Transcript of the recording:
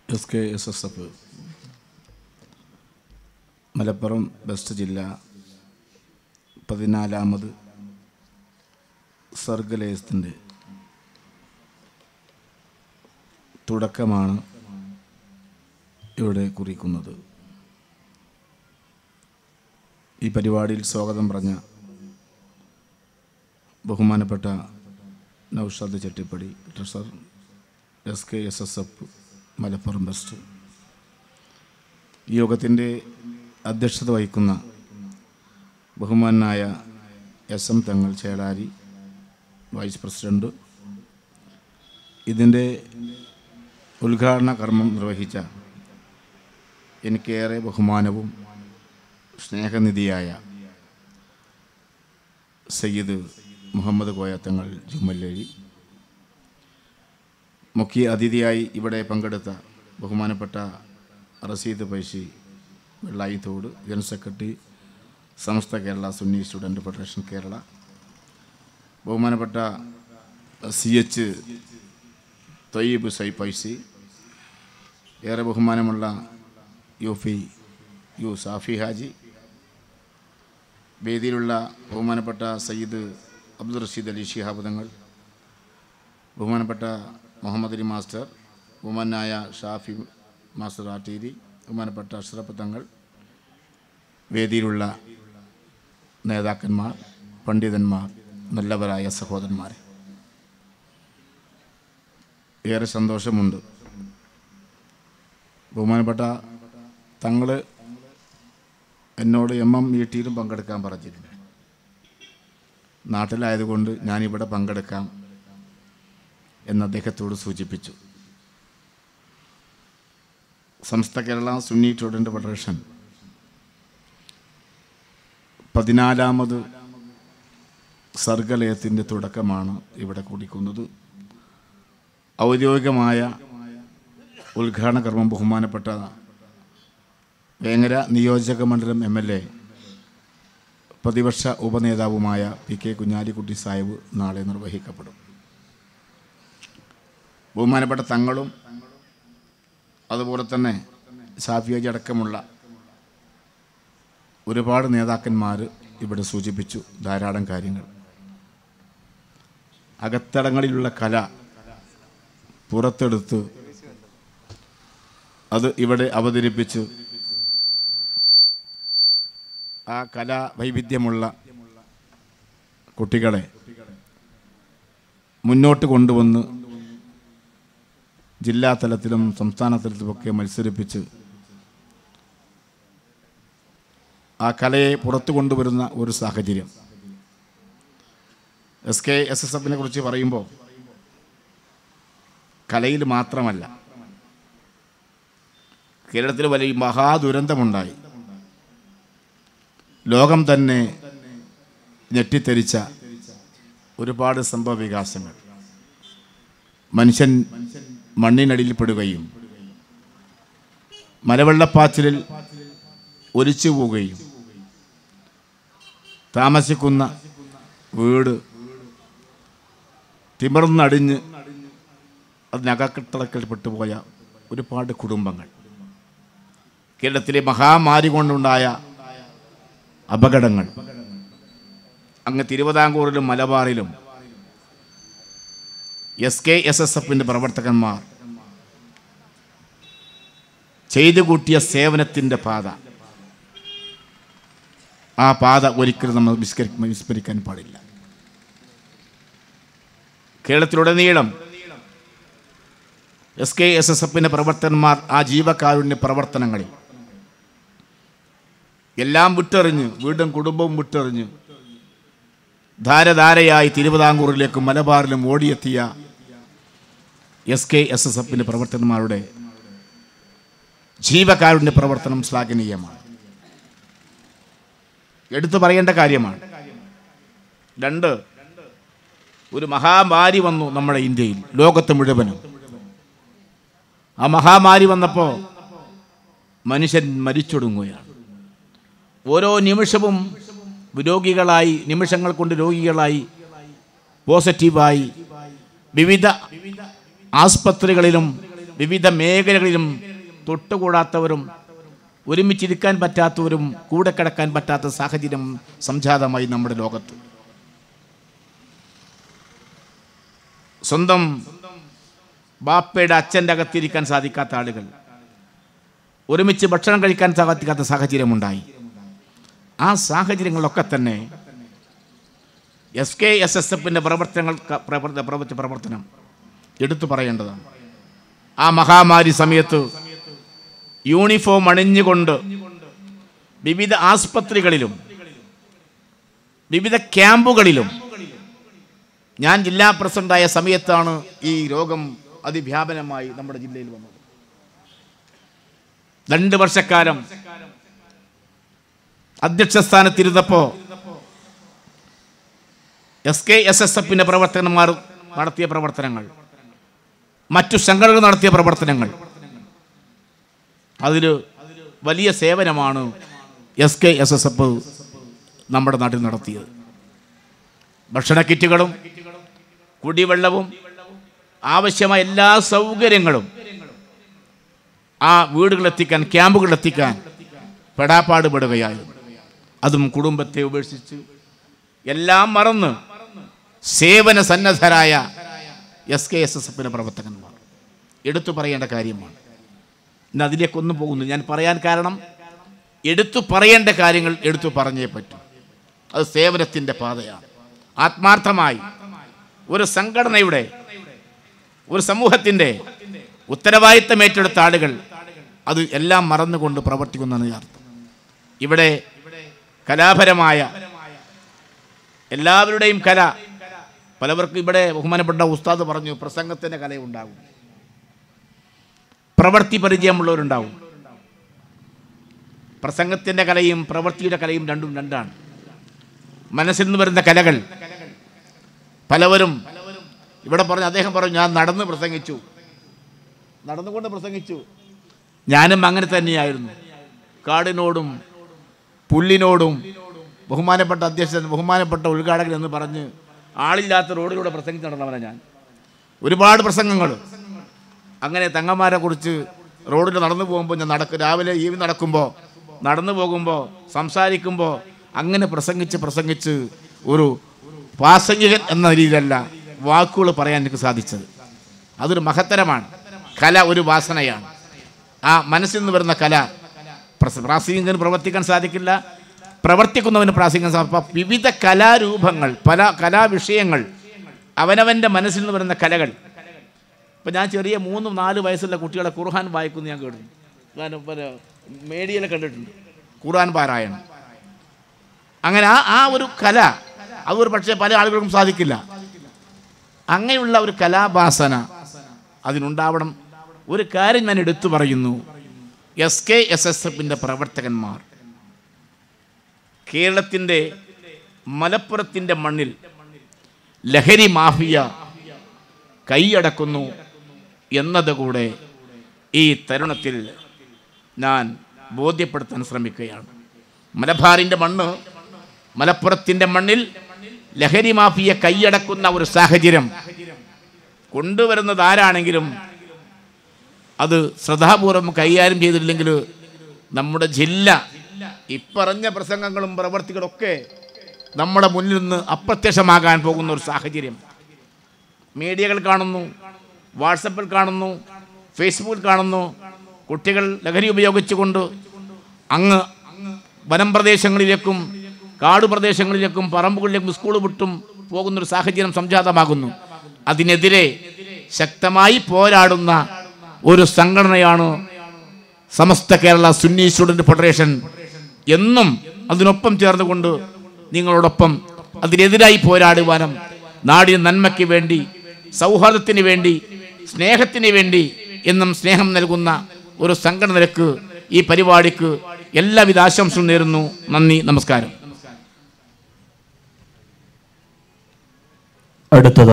S K S S F Malappuram west ജില്ല പതിനാലാമത് സർഗലേസത്തിൻ്റെ തുടക്കമാണ് ഇവിടെ കുറിക്കുന്നത് ഈ പരിപാടിയിൽ സ്വാഗതം പറഞ്ഞ ബഹുമാനപ്പെട്ട Noushad Chettippadi treasurer S K S S F Malappuram west ഈ യോഗത്തിൻ്റെ അധ്യക്ഷത വഹിക്കുന്ന ബഹുമാനായ എസ് എം തങ്ങൾ ചേളാരി വൈസ് പ്രസിഡന്റ് ഇതിൻ്റെ ഉദ്ഘാടന കർമ്മം നിർവഹിച്ച എനിക്കേറെ ബഹുമാനവും സ്നേഹനിധിയായ സയ്യിദ് മുഹമ്മദ് കോയത്തങ്ങൾ ജുമല്ലേരി മുഖ്യ അതിഥിയായി ഇവിടെ പങ്കെടുത്ത ബഹുമാനപ്പെട്ട Raseed Faizy Vellayithode general secretary Samastha Kerala Sunni student federation Kerala ബഹുമാനപ്പെട്ട സി എച്ച് തൊയ്യബ് സൈ പൈസി ഏറെ ബഹുമാനമുള്ള യു ഫി യു സാഫി ഹാജി വേദിയിലുള്ള ബഹുമാനപ്പെട്ട സയ്യിദ് അബ്ദുൾ റഷീദ് അലി ഷിഹാബ് തങ്ങൾ ബഹുമാനപ്പെട്ട മുഹമ്മദ് അലി മാസ്റ്റർ ബഹുമാനായ ഷാഫി മാസ്റ്റർ ആറ്റീരി ബഹുമാനപ്പെട്ട അഷ്റഫ് തങ്ങൾ വേദിയിലുള്ള നേതാക്കന്മാർ പണ്ഡിതന്മാർ നല്ലവരായ സഹോദരന്മാരെ ഏറെ സന്തോഷമുണ്ട് ബഹുമാനപ്പെട്ട തങ്ങൾ എന്നോട് എം എം ഇ ടിയിലും പങ്കെടുക്കാൻ പറഞ്ഞിരുന്നു നാട്ടിലായതുകൊണ്ട് ഞാനിവിടെ പങ്കെടുക്കാം എന്ന് അദ്ദേഹത്തോട് സൂചിപ്പിച്ചു സംസ്ഥ കേരള സുന്നി സ്റ്റുഡൻറ്റ് ഫെഡറേഷൻ പതിനാലാമത് സർഗലയത്തിൻ്റെ തുടക്കമാണ് ഇവിടെ കുടിക്കുന്നത് ഔദ്യോഗികമായ ഉദ്ഘാടന കർമ്മം ബഹുമാനപ്പെട്ട വേങ്ങര നിയോജക മണ്ഡലം എം എൽ എ പ്രതിപക്ഷ ഉപനേതാവുമായ പി കെ കുഞ്ഞാലിക്കുട്ടി സാഹിബ് നാളെ നിർവഹിക്കപ്പെടും ബഹുമാനപ്പെട്ട തങ്ങളും അതുപോലെ തന്നെ ഷാഫിയാജി അടക്കമുള്ള ഒരുപാട് നേതാക്കന്മാർ ഇവിടെ സൂചിപ്പിച്ചു ധാരാളം കാര്യങ്ങൾ അകത്തടങ്ങളിലുള്ള കല പുറത്തെടുത്ത് അത് ഇവിടെ അവതരിപ്പിച്ച് ആ കലാ വൈവിധ്യമുള്ള കുട്ടികളെ മുന്നോട്ട് കൊണ്ടുവന്ന് ജില്ലാ തലത്തിലും സംസ്ഥാന തലത്തിലുമൊക്കെ മത്സരിപ്പിച്ച് ആ കലയെ പുറത്തു കൊണ്ടുവരുന്ന ഒരു സാഹചര്യം എസ് കെ എസ് എസ് എഫിനെ കുറിച്ച് പറയുമ്പോൾ കലയിൽ മാത്രമല്ല കേരളത്തിൽ വലിയ മഹാദുരന്തമുണ്ടായി ലോകം തന്നെ ഞെട്ടിത്തെരിച്ച ഒരുപാട് സംഭവ വികാസങ്ങൾ മനുഷ്യൻ മണ്ണിനടിയിൽപ്പെടുകയും മലവെള്ളപ്പാച്ചിലിൽ ഒലിച്ചു പോവുകയും താമസിക്കുന്ന വീട് തിമിർന്നടിഞ്ഞ് അതിനകത്തളക്കൽപ്പെട്ടു പോയ ഒരുപാട് കുടുംബങ്ങൾ കേരളത്തിലെ മഹാമാരി കൊണ്ടുണ്ടായ അപകടങ്ങൾ അങ്ങ് തിരുവിതാംകൂറിലും മലബാറിലും എസ് കെ എസ് എസ് എഫിൻ്റെ പ്രവർത്തകന്മാർ ചെയ്തു കൂട്ടിയ സേവനത്തിൻ്റെ പാത ആ പാത ഒരിക്കലും നമ്മൾ വിസ്കരി വിസ്മരിക്കാൻ പാടില്ല കേരളത്തിലുടനീളം എസ് കെ എസ് എസ് എഫിൻ്റെ പ്രവർത്തകന്മാർ ആ ജീവകാരുണ്യ പ്രവർത്തനങ്ങളിൽ എല്ലാം വിട്ടെറിഞ്ഞ് വീടും കുടുംബവും വിട്ടെറിഞ്ഞ് ധാരധാരയായി തിരുവിതാംകൂറിലേക്കും മലബാറിലും ഓടിയെത്തിയ എസ് കെ എസ് എസ് എഫിൻ്റെ പ്രവർത്തകന്മാരുടെ ജീവകാരുണ്യ പ്രവർത്തനം ശ്ലാഘനീയമാണ് എടുത്തു പറയേണ്ട കാര്യമാണ് രണ്ട് ഒരു മഹാമാരി വന്നു നമ്മുടെ ഇന്ത്യയിൽ ലോകത്ത് മുഴുവനും ആ മഹാമാരി വന്നപ്പോൾ മനുഷ്യൻ മരിച്ചൊടുങ്ങുകയാണ് ഓരോ നിമിഷവും രോഗികളായി നിമിഷങ്ങൾ കൊണ്ട് രോഗികളായി പോസിറ്റീവായി വിവിധ ആസ്പത്രികളിലും വിവിധ മേഖലകളിലും തൊട്ടുകൂടാത്തവരും ഒരുമിച്ചിരിക്കാൻ പറ്റാത്തവരും കൂടെ കിടക്കാൻ പറ്റാത്ത സാഹചര്യം സംജാതമായി നമ്മുടെ ലോകത്ത് സ്വന്തം ബാപ്പയുടെ അച്ഛൻ്റെ അകത്തിരിക്കാൻ സാധിക്കാത്ത ആളുകൾ ഒരുമിച്ച് ഭക്ഷണം കഴിക്കാൻ സാധിക്കാത്ത സാഹചര്യമുണ്ടായി ആ സാഹചര്യങ്ങളിലൊക്കെ തന്നെ എസ് കെ എസ് എസ് എഫിൻ്റെ പ്രവർത്തനങ്ങൾ പ്രവർത്ത പ്രവർത്തി പ്രവർത്തനം എടുത്തു പറയേണ്ടതാണ് ആ മഹാമാരി സമയത്ത് യൂണിഫോം അണിഞ്ഞുകൊണ്ട് വിവിധ ആസ്പത്രികളിലും വിവിധ ക്യാമ്പുകളിലും ഞാൻ ജില്ലാ പ്രസിഡന്റായ സമയത്താണ് ഈ രോഗം അതിവ്യാപനമായി നമ്മുടെ ജില്ലയിൽ വന്നത് രണ്ട് വർഷക്കാലം അധ്യക്ഷ സ്ഥാനത്തിരുന്നപ്പോൾ എസ് കെ എസ് എസ് എഫിൻ്റെ പ്രവർത്തകന്മാർ നടത്തിയ പ്രവർത്തനങ്ങൾ മറ്റു സംഘടനകൾ നടത്തിയ പ്രവർത്തനങ്ങൾ അതിൽ വലിയ സേവനമാണ് S K S S F നമ്മുടെ നാട്ടിൽ നടത്തിയത് ഭക്ഷണ കിറ്റുകളും കുടിവെള്ളവും ആവശ്യമായ എല്ലാ സൗകര്യങ്ങളും ആ വീടുകളെത്തിക്കാൻ ക്യാമ്പുകളെത്തിക്കാൻ പെടാപ്പാട് പെടുകയായിരുന്നു അതും കുടുംബത്തെ ഉപേക്ഷിച്ച് എല്ലാം മറന്ന് സേവന സന്നദ്ധരായ എസ് കെ എസ് എസ് എഫിൻ്റെ പ്രവർത്തകന്മാർ എടുത്തു പറയേണ്ട കാര്യമാണ് ഇന്ന് അതിലേക്കൊന്നും പോകുന്നു ഞാൻ പറയാൻ കാരണം എടുത്തു പറയേണ്ട കാര്യങ്ങൾ എടുത്തു പറഞ്ഞേ പറ്റൂ അത് സേവനത്തിൻ്റെ പാതയാണ് ആത്മാർത്ഥമായി ഒരു സംഘടനയുടെ ഒരു സമൂഹത്തിൻ്റെ ഉത്തരവാദിത്തം ഏറ്റെടുത്ത ആളുകൾ അത് എല്ലാം മറന്നുകൊണ്ട് പ്രവർത്തിക്കുന്നതാണ് അർത്ഥം ഇവിടെ കലാപരമായ എല്ലാവരുടെയും കല പലവർക്കും ഇവിടെ ബഹുമാനപ്പെട്ട ഉസ്താദ് പറഞ്ഞു പ്രസംഗത്തിൻ്റെ കലയുണ്ടാകും പ്രവൃത്തി പരിചയമുള്ളവരുണ്ടാവും പ്രസംഗത്തിൻ്റെ കലയും പ്രവൃത്തിയുടെ കലയും രണ്ടും രണ്ടാണ് മനസ്സിൽ നിന്ന് വരുന്ന കലകൾ പലവരും ഇവിടെ പറഞ്ഞു അദ്ദേഹം പറഞ്ഞു ഞാൻ നടന്ന് പ്രസംഗിച്ചു നടന്നുകൊണ്ട് പ്രസംഗിച്ചു ഞാനും അങ്ങനെ തന്നെയായിരുന്നു കാടിനോടും പുല്ലിനോടും ബഹുമാനപ്പെട്ട അധ്യക്ഷൻ ബഹുമാനപ്പെട്ട ഉദ്ഘാടകൻ എന്ന് പറഞ്ഞ് ആളില്ലാത്ത റോഡിലൂടെ പ്രസംഗിച്ച് നടന്നവനാണ് ഞാൻ ഒരുപാട് പ്രസംഗങ്ങൾ അങ്ങനെ തങ്ങന്മാരെ കുറിച്ച് റോഡിൽ നടന്നു പോകുമ്പോൾ ഞാൻ നടക്കും രാവിലെ ഈവി നടക്കുമ്പോൾ നടന്നു പോകുമ്പോൾ സംസാരിക്കുമ്പോൾ അങ്ങനെ പ്രസംഗിച്ച് പ്രസംഗിച്ച് ഒരു പ്രാസംഗികൻ എന്ന രീതിയിലല്ല വാക്കുകൾ പറയാൻ എനിക്ക് സാധിച്ചത് അതൊരു മഹത്തരമാണ് കല ഒരു വാസനയാണ് ആ മനസ്സിൽ നിന്ന് വരുന്ന കല പ്രസ- പ്രാസംഗികന് പ്രവർത്തിക്കാൻ സാധിക്കില്ല പ്രവർത്തിക്കുന്നവന് പ്രാസംഗികൻ സാ- അപ്പോൾ വിവിധ കലാരൂപങ്ങൾ പല കലാവിഷയങ്ങൾ അവനവൻ്റെ മനസ്സിൽ നിന്ന് വരുന്ന കലകൾ ഇപ്പം ഞാൻ ചെറിയ മൂന്നും നാല് വയസ്സുള്ള കുട്ടികളെ ഖുർഹാൻ വായിക്കുന്നു ഞാൻ കേട്ടു ഞാൻ പിന്നെ മീഡിയയിൽ കണ്ടിട്ടുണ്ട് ഖുർആൻ പാരായണം അങ്ങനെ ആ ആ ഒരു കല അതൊരു പക്ഷേ പല ആളുകൾക്കും സാധിക്കില്ല അങ്ങനെയുള്ള ഒരു കലാഭാസന അതിനുണ്ടാവണം ഒരു കാര്യം ഞാൻ എടുത്തു പറയുന്നു എസ് കെ എസ് എസ് എഫിൻ്റെ പ്രവർത്തകന്മാർ കേരളത്തിൻ്റെ മലപ്പുറത്തിൻ്റെ മണ്ണിൽ ലഹരി മാഫിയ കൈയടക്കുന്നു എന്നതുകൂടെ ഈ തരുണത്തിൽ ഞാൻ ബോധ്യപ്പെടുത്താൻ ശ്രമിക്കുകയാണ് മലബാറിൻ്റെ മണ്ണ് മലപ്പുറത്തിൻ്റെ മണ്ണിൽ ലഹരി മാഫിയ കൈയടക്കുന്ന ഒരു സാഹചര്യം കൊണ്ടുവരുന്നത് ആരാണെങ്കിലും അത് ശ്രദ്ധാപൂർവം കൈകാര്യം ചെയ്തില്ലെങ്കിൽ നമ്മുടെ ജില്ല ഇപ്പറഞ്ഞ പ്രസംഗങ്ങളും പ്രവർത്തികളൊക്കെ നമ്മുടെ മുന്നിൽ നിന്ന് അപ്രത്യക്ഷമാകാൻ പോകുന്ന ഒരു സാഹചര്യം മീഡിയകൾ കാണുന്നു വാട്സപ്പിൽ കാണുന്നു ഫേസ്ബുക്കിൽ കാണുന്നു കുട്ടികൾ ലഹരി ഉപയോഗിച്ചുകൊണ്ട് അങ്ങ് വനം പ്രദേശങ്ങളിലേക്കും കാട് പ്രദേശങ്ങളിലേക്കും പറമ്പുകളിലേക്കും സ്കൂൾ വിട്ടും പോകുന്നൊരു സാഹചര്യം സംജാതമാകുന്നു അതിനെതിരെ ശക്തമായി പോരാടുന്ന ഒരു സംഘടനയാണ് സമസ്ത കേരള സുന്നി സ്റ്റുഡൻറ് ഫെഡറേഷൻ എന്നും അതിനൊപ്പം ചേർന്നുകൊണ്ട് നിങ്ങളോടൊപ്പം അതിനെതിരായി പോരാടുവാനും നാടിന് നന്മയ്ക്ക് വേണ്ടി സൗഹാർദ്ദത്തിന് വേണ്ടി സ്നേഹത്തിന് വേണ്ടി എന്നും സ്നേഹം നൽകുന്ന ഒരു സംഘടനയ്ക്ക് ഈ പരിപാടിക്ക് എല്ലാവിധ ആശംസകളും നേരുന്നു നന്ദി നമസ്കാരം അടുത്തത്